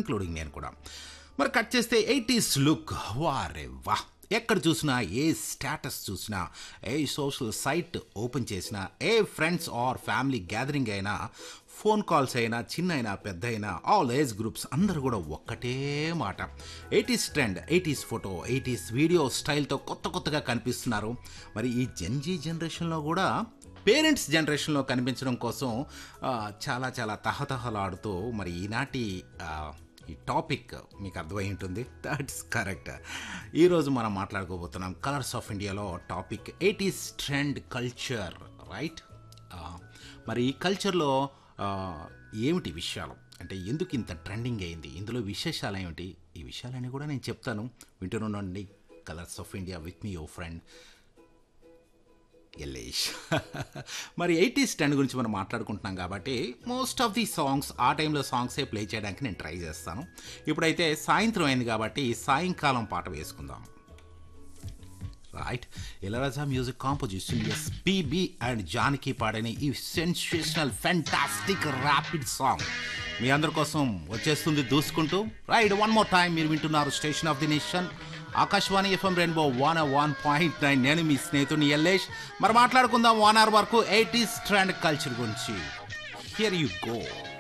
including నేను కూడా మరి కట్ చేస్తే ఎయిటీస్ లుక్ వారే వా ఎక్కడ చూసినా ఏ స్టేటస్ చూసినా ఏ సోషల్ సైట్ ఓపెన్ చేసినా ఏ ఫ్రెండ్స్ ఆర్ ఫ్యామిలీ గ్యాదరింగ్ అయినా ఫోన్ కాల్స్ అయినా చిన్న అయినా పెద్ద అయినా ఆల్ ఏజ్ గ్రూప్స్ అందరూ కూడా ఒక్కటే మాట eighties trend eighties photo eighties video స్టైల్తో కొత్త కొత్తగా కనిపిస్తున్నారు మరి ఈ జెన్జీ జనరేషన్లో కూడా పేరెంట్స్ జనరేషన్లో కనిపించడం కోసం ఆ, చాలా చాలా తహతహలాడుతూ మరి ఈనాటి ఆ, ఈ టాపిక్ మీకు అర్థమై ఉంటుంది దట్స్ కరెక్ట్ ఈరోజు మనం మాట్లాడుకోబోతున్నాం కలర్స్ ఆఫ్ ఇండియాలో topic eighties trend culture right మరి ఈ కల్చర్లో ఆ, ఏమిటి విషయాలు అంటే ఎందుకు ఇంత ట్రెండింగ్ అయింది ఇందులో విశేషాలు ఏమిటి ఈ విషయాలన్నీ కూడా నేను చెప్తాను వింటున్నాండి కలర్స్ ఆఫ్ ఇండియా విత్ మీ ఓ ఫ్రెండ్ ఎల్లేష్ మరి ఎయిటీస్ టెన్ గురించి మనం మాట్లాడుకుంటున్నాం కాబట్టి మోస్ట్ ఆఫ్ ది సాంగ్స్ ఆ టైంలో సాంగ్సే ప్లే చేయడానికి నేను ట్రై చేస్తాను ఇప్పుడైతే సాయంత్రం అయింది కాబట్టి సాయంకాలం పాట వేసుకుందాం right Ilaiyaraaja music composition S PB and Janaki పాడని ఈ సెన్సేషనల్ ఫెంటాస్టిక్ ర్యాపిడ్ సాంగ్ మీ అందరి కోసం వచ్చేస్తుంది దూసుకుంటూ రైట్ వన్ మోర్ టైం మీరు వింటున్నారు station of the nation Akashvani FM rainbow one one point nine నేను మీ స్నేహితుని ఎల్లేష్ మరి మాట్లాడుకుందాం వన్ అవర్ వరకు ఎయిటీస్ ట్రెండ్ కల్చర్ గురించి హియర్ యు గో